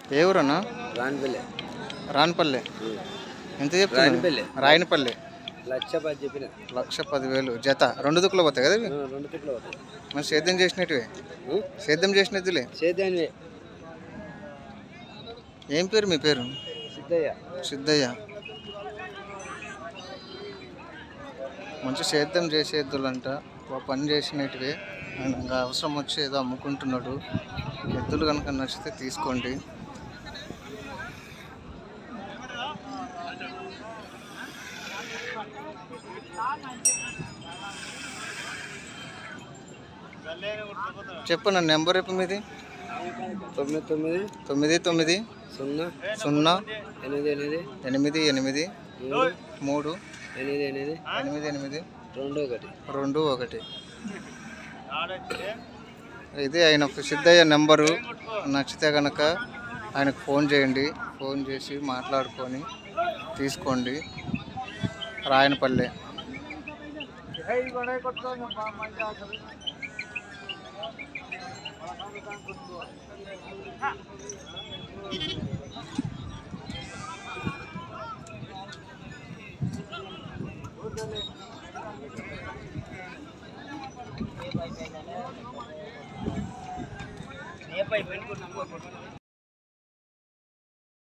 ఏ ఊరన్నా రానిపల్లి రానిపల్లె ఎంత చెప్తున్నా రాయనపల్లి. రాయనపల్లి లక్ష పది చెప్పిన లక్ష పదివేలు జత రెండు దుక్కులు పోతాయి కదా ఇవి రెండు తిట్లు అవుతాయి మరి సేద్యం చేసినట్టువే సేద్యం చేసినట్టులే సేద్యాన్ని ఏం పేరు మీ పేరు సిద్ధయ్య సిద్ధయ్య మంచి సేద్యం చేసేద్దులంట ఒక పని చేసినట్టువే ఆయన ఇంకా అవసరం వచ్చి ఏదో అమ్ముకుంటున్నాడు ఎద్దులు కనుక నచ్చితే తీసుకోండి చెప్పు నా నెంబర్ రేపు మీది తొమ్మిది తొమ్మిది తొమ్మిది తొమ్మిది సున్నా సున్నా ఎనిమిది ఎనిమిది ఎనిమిది ఎనిమిది మూడు మూడు ఎనిమిది ఎనిమిది ఎనిమిది ఎనిమిది రెండు ఒకటి రెండు ఒకటి ఇది ఆయన సిద్ధయ్య నెంబరు నచ్చితే కనుక ఆయనకు ఫోన్ చేయండి ఫోన్ చేసి మాట్లాడుకొని తీసుకోండి రాయనపల్లె ఏ పై పెట్టుకున్నాము